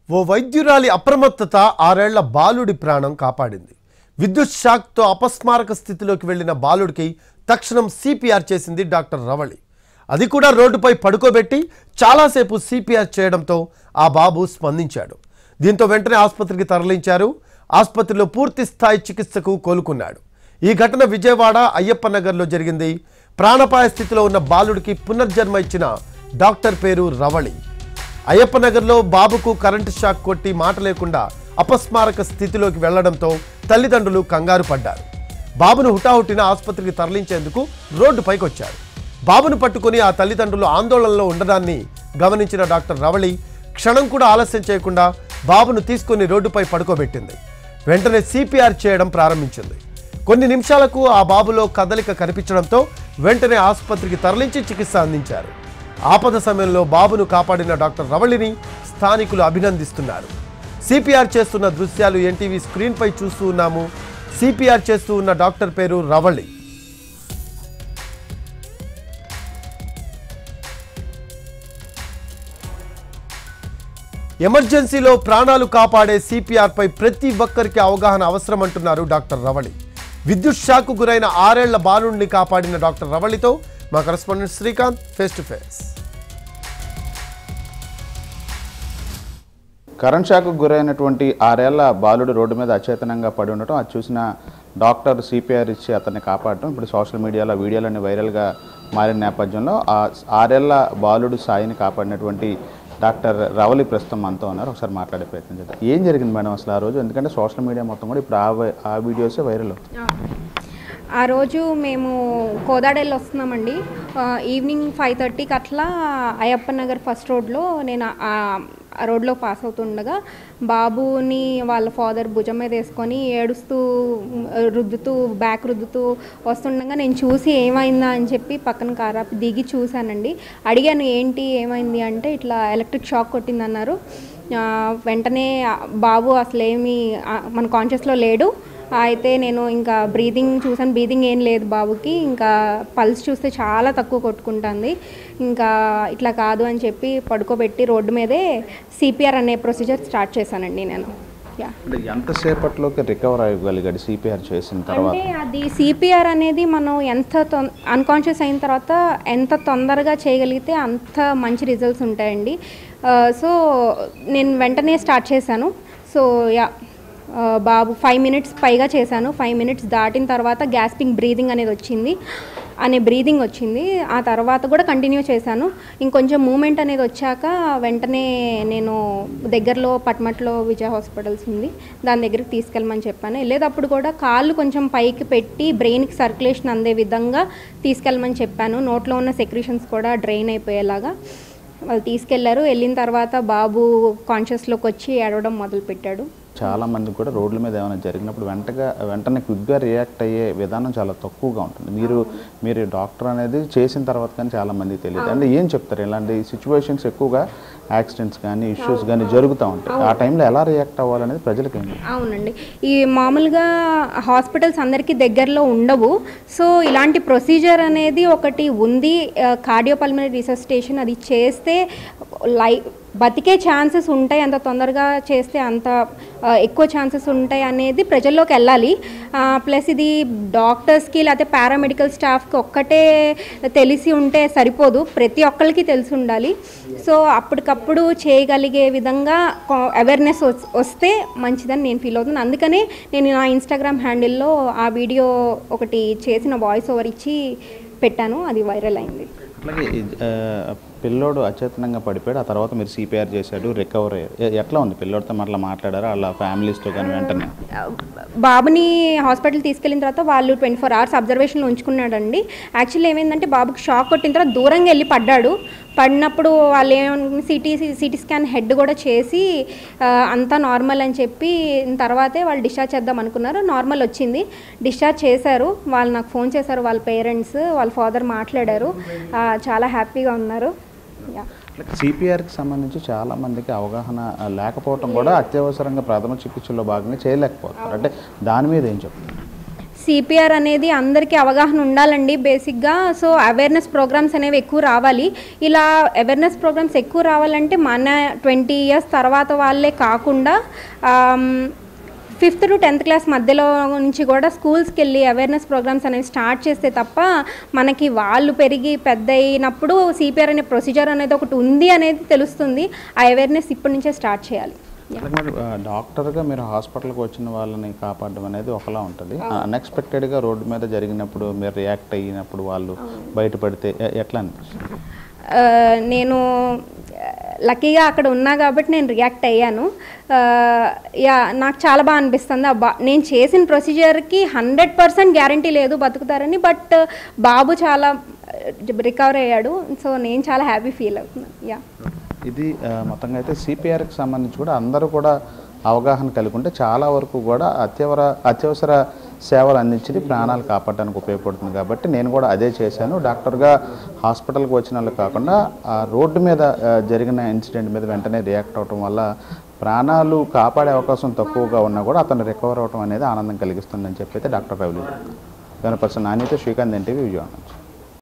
ఓ వైద్యురాలి అప్రమత్తత ఆరేళ్ల బాలుడి ప్రాణం కాపాడింది విద్యుత్ షాక్తో అపస్మారక స్థితిలోకి వెళ్లిన బాలుడికి తక్షణం సిపిఆర్ చేసింది డాక్టర్ రవళి అది కూడా రోడ్డుపై పడుకోబెట్టి చాలాసేపు సిపిఆర్ చేయడంతో ఆ బాబు స్పందించాడు దీంతో వెంటనే ఆసుపత్రికి తరలించారు ఆసుపత్రిలో పూర్తి స్థాయి చికిత్సకు కోలుకున్నాడు ఈ ఘటన విజయవాడ అయ్యప్ప నగర్లో జరిగింది ప్రాణపాయ స్థితిలో ఉన్న బాలుడికి పునర్జన్మ ఇచ్చిన డాక్టర్ పేరు రవళి అయ్యప్ప నగర్లో బాబుకు కరెంటు షాక్ కొట్టి మాట లేకుండా అపస్మారక స్థితిలోకి వెళ్లడంతో తల్లిదండ్రులు కంగారు పడ్డారు బాబును హుటాహుటిన ఆసుపత్రికి తరలించేందుకు రోడ్డుపైకి వచ్చారు బాబును పట్టుకుని ఆ తల్లిదండ్రులు ఆందోళనలో ఉండడాన్ని గమనించిన డాక్టర్ రవళి క్షణం కూడా ఆలస్యం చేయకుండా బాబును తీసుకుని రోడ్డుపై పడుకోబెట్టింది వెంటనే సిపిఆర్ చేయడం ప్రారంభించింది కొన్ని నిమిషాలకు ఆ బాబులో కదలిక కనిపించడంతో వెంటనే ఆసుపత్రికి తరలించి చికిత్స అందించారు ఆపద సమయంలో బాబును కాపాడిన డాక్టర్ రవళిని స్థానికులు అభినందిస్తున్నారు సిపిఆర్ చేస్తున్న దృశ్యాలు ఎన్టీవీ స్క్రీన్పై చూస్తూ ఉన్నాము సిపిఆర్ చేస్తూ ఉన్న డాక్టర్ పేరు రవళి ఎమర్జెన్సీలో ప్రాణాలు కాపాడే సిపిఆర్ పై ప్రతి ఒక్కరికి అవగాహన అవసరం అంటున్నారు డాక్టర్ రవళి విద్యుత్ షాక్ గురైన ఆరేళ్ల బాలుడిని కాపాడిన డాక్టర్ రవళితో మా correspondent Srikanth face to face current shock గురైనటువంటి ఆరేళ్ల బాలుడు రోడ్డు మీద అచేతనంగా పడి ఉండటం అది చూసిన డాక్టర్ సిపిఆర్ ఇచ్చి అతన్ని కాపాడటం ఇప్పుడు సోషల్ మీడియాలో వీడియోలన్నీ వైరల్గా మారిన నేపథ్యంలో ఆ ఆరేళ్ల బాలుడు సాయిని కాపాడినటువంటి డాక్టర్ రవలి ప్రస్తుతం మనతో ఉన్నారు ఒకసారి మాట్లాడే ప్రయత్నం చేద్దాం ఏం జరిగింది మేడం అసలు ఆ రోజు ఎందుకంటే సోషల్ మీడియా మొత్తం కూడా ఇప్పుడు ఆ వై- ఆ వీడియోసే వైరల్ అవుతుంది ఆ రోజు మేము కోదాడెళ్ళి వస్తున్నామండి ఆ, ఈవినింగ్ ఫైవ్ థర్టీకి అట్లా అయ్యప్ప నగర్ ఫస్ట్ రోడ్లో నేను ఆ ఆ రోడ్లో పాస్ అవుతుండగా బాబుని వాళ్ళ ఫాదర్ భుజం మీద వేసుకొని ఏడుస్తూ ఉమ్, రుద్దుతూ బ్యాక్ రుద్దుతూ వస్తుండగా నేను చూసి ఏమైందా అని చెప్పి పక్కన కారాపి దిగి చూశానండి అడిగాను ఏంటి ఏమైంది అంటే ఇట్లా ఎలక్ట్రిక్ షాక్ కొట్టిందన్నారు ఆ, వెంటనే ఆ బాబు అసలు ఏమీ ఆ, మన కాన్షియస్లో లేడు అయితే నేను ఇంకా బ్రీదింగ్ చూసాను బ్రీదింగ్ ఏం లేదు బాబుకి ఇంకా పల్స్ చూస్తే చాలా తక్కువ కొట్టుకుంటుంది ఇంకా ఇట్లా కాదు అని చెప్పి పడుకోబెట్టి రోడ్డు మీదే సిపిఆర్ అనే ప్రొసీజర్ స్టార్ట్ చేశానండి నేను యా అంటే ఎంతసేపట్లోకి రికవర్ అవ్వగలిగాడు సిపిఆర్ చేసిన తర్వాత అంటే అది సిపిఆర్ అనేది మనం ఎంత అన్కాన్షియస్ అయిన తర్వాత ఎంత తొందరగా చేయగలిగితే అంత మంచి రిజల్ట్స్ ఉంటాయండి సో నేను వెంటనే స్టార్ట్ చేశాను సో యా ఆ, బాబు ఫైవ్ మినిట్స్ పైగా చేశాను ఫైవ్ మినిట్స్ దాటిన తర్వాత గ్యాస్పింగ్ బ్రీదింగ్ అనేది వచ్చింది అనే బ్రీదింగ్ వచ్చింది ఆ తర్వాత కూడా కంటిన్యూ చేశాను ఇంకొంచెం మూమెంట్ అనేది వచ్చాక వెంటనే నేను దగ్గరలో పట్మట్లో విజయ హాస్పిటల్స్ ఉంది దాని దగ్గరికి తీసుకెళ్ళమని చెప్పాను వెళ్ళేటప్పుడు కూడా కాళ్ళు కొంచెం పైకి పెట్టి బ్రెయిన్కి సర్క్యులేషన్ అందే విధంగా తీసుకెళ్ళమని చెప్పాను నోట్లో ఉన్న సెక్రిషన్స్ కూడా డ్రైన్ అయిపోయేలాగా వాళ్ళు తీసుకెళ్లారు వెళ్ళిన తర్వాత బాబు కాన్షియస్లోకి వచ్చి ఏడవడం మొదలుపెట్టాడు చాలా మంది కూడా రోడ్ల మీద ఏమైనా జరిగినప్పుడు వెంటగా వెంటనే క్విక్గా రియాక్ట్ అయ్యే విధానం చాలా తక్కువగా ఉంటుంది మీరు మీరు డాక్టర్ అనేది చేసిన తర్వాత కానీ చాలా మందికి తెలియదు అంటే ఏం చెప్తారు ఇలాంటి సిచ్యువేషన్స్ ఎక్కువగా యాక్సిడెంట్స్ కానీ ఇష్యూస్ కానీ జరుగుతూ ఉంటాయి ఆ టైంలో ఎలా రియాక్ట్ అవ్వాలనేది ప్రజలకి ఏంటి అవునండి ఈ మామూలుగా హాస్పిటల్స్ అందరికీ దగ్గరలో ఉండవు సో ఇలాంటి ప్రొసీజర్ అనేది ఒకటి ఉంది కార్డియోపల్మనరీ రిసస్టేషన్ అది చేస్తే లై బతికే ఛాన్సెస్ ఉంటాయి అంత తొందరగా చేస్తే అంత ఆ, ఎక్కువ ఛాన్సెస్ ఉంటాయి అనేది ప్రజల్లోకి వెళ్ళాలి ప్లస్ ఇది డాక్టర్స్కి లేకపోతే పారామెడికల్ స్టాఫ్కి ఒక్కటే తెలిసి ఉంటే సరిపోదు ప్రతి ఒక్కరికి తెలిసి ఉండాలి సో అప్పటికప్పుడు చేయగలిగే విధంగా అవేర్నెస్ వస్తే మంచిదని నేను ఫీల్ అవుతున్నాను అందుకనే నేను నా ఇన్స్టాగ్రామ్ హ్యాండిల్లో ఆ వీడియో ఒకటి చేసిన వాయిస్ ఓవర్ ఇచ్చి పెట్టాను అది వైరల్ అయింది అట్లాగే ఈ, ఆ, పిల్లోడు అచేతనంగా పడిపోయాడు ఆ తర్వాత మీరు సిపిఆర్ చేశాడు రికవర్ అయ్యారు ఎ- ఎట్లా ఉంది పిల్లోడితో మళ్ళీ మాట్లాడారా వాళ్ళ ఫ్యామిలీస్తో కానీ వెంటనే బాబుని హాస్పిటల్ తీసుకెళ్ళిన తర్వాత వాళ్ళు ట్వంటీ ఫోర్ అవర్స్ అబ్జర్వేషన్లో ఉంచుకున్నాడండి యాక్చువల్లీ ఏమైందంటే బాబుకి షాక్ కొట్టిన తర్వాత దూరంగా వెళ్ళి పడ్డాడు పడినప్పుడు వాళ్ళు ఏమనుకున్న సిటీ సిటీ స్కాన్ హెడ్ కూడా చేసి ఆ, అంతా నార్మల్ అని చెప్పి తర్వాతే వాళ్ళు డిశ్చార్జ్ చేద్దాం అనుకున్నారు నార్మల్ వచ్చింది డిశ్చార్జ్ చేశారు వాళ్ళు నాకు ఫోన్ చేశారు వాళ్ళ పేరెంట్స్ వాళ్ళ ఫాదర్ మాట్లాడారు ఆ, చాలా హ్యాపీగా ఉన్నారు యా సిపిఆర్కి సంబంధించి చాలా మందికి అవగాహన ఆ, లేకపోవటం కూడా అత్యవసరంగా ప్రథమ చికిత్సలో భాగంగా చేయలేకపోతున్నారు అంటే దాని మీద ఏం చెప్తారు సిపిఆర్ అనేది అందరికీ అవగాహన ఉండాలండి బేసిక్గా సో అవేర్నెస్ ప్రోగ్రామ్స్ అనేవి ఎక్కువ రావాలి ఇలా అవేర్నెస్ ప్రోగ్రామ్స్ ఎక్కువ రావాలంటే మన ట్వంటీ ఇయర్స్ తర్వాత వాళ్ళే కాకుండా ఫిఫ్త్ టు టెన్త్ క్లాస్ మధ్యలో నుంచి కూడా స్కూల్స్కి వెళ్ళి అవేర్నెస్ ప్రోగ్రామ్స్ అనేవి స్టార్ట్ చేస్తే తప్ప మనకి వాళ్ళు పెరిగి పెద్ద అయినప్పుడు సిపిఆర్ అనే ప్రొసీజర్ అనేది ఒకటి ఉంది అనేది తెలుస్తుంది ఆ అవేర్నెస్ ఇప్పటి నుంచే స్టార్ట్ చేయాలి అలాగే మరి ఆ, డాక్టర్గా మీరు హాస్పిటల్కి వచ్చిన వాళ్ళని కాపాడడం అనేది ఒకలా ఉంటుంది అన్ఎక్స్పెక్టెడ్గా రోడ్డు మీద జరిగినప్పుడు మీరు రియాక్ట్ అయినప్పుడు వాళ్ళు బయటపడితే ఎ- ఎట్లా అనిపిస్తుంది ఆ, నేను లక్కీగా అక్కడ ఉన్నా కాబట్టి నేను రియాక్ట్ అయ్యాను ఆ, యా నాకు చాలా బాగా అనిపిస్తుంది ఆ బా నేను చేసిన ప్రొసీజర్కి హండ్రెడ్ పర్సెంట్ గ్యారంటీ లేదు బతుకుతారని బట్ బాబు చాలా రికవర్ అయ్యాడు సో నేను చాలా హ్యాపీ ఫీల్ అవుతున్నాను యా ఇది ఆ, మొత్తంగా అయితే సిపిఆర్కి సంబంధించి కూడా అందరూ కూడా అవగాహన కలిగి ఉంటే చాలా వరకు కూడా అత్యవర అత్యవసర సేవలు అందించి ప్రాణాలు కాపాడడానికి ఉపయోగపడుతుంది కాబట్టి నేను కూడా అదే చేశాను డాక్టర్గా హాస్పిటల్కి వచ్చిన వాళ్ళు కాకుండా ఆ రోడ్డు మీద ఆ, జరిగిన ఇన్సిడెంట్ మీద వెంటనే రియాక్ట్ అవటం వల్ల ప్రాణాలు కాపాడే అవకాశం తక్కువగా ఉన్నా కూడా అతను రికవర్ అవటం అనేది ఆనందం కలిగిస్తుందని చెప్పి అయితే డాక్టర్ రవిలి దాని పర్సన్ నాణ్యత శ్రీకాంత్ ఎన్టీవీ విజయవాడ నుంచి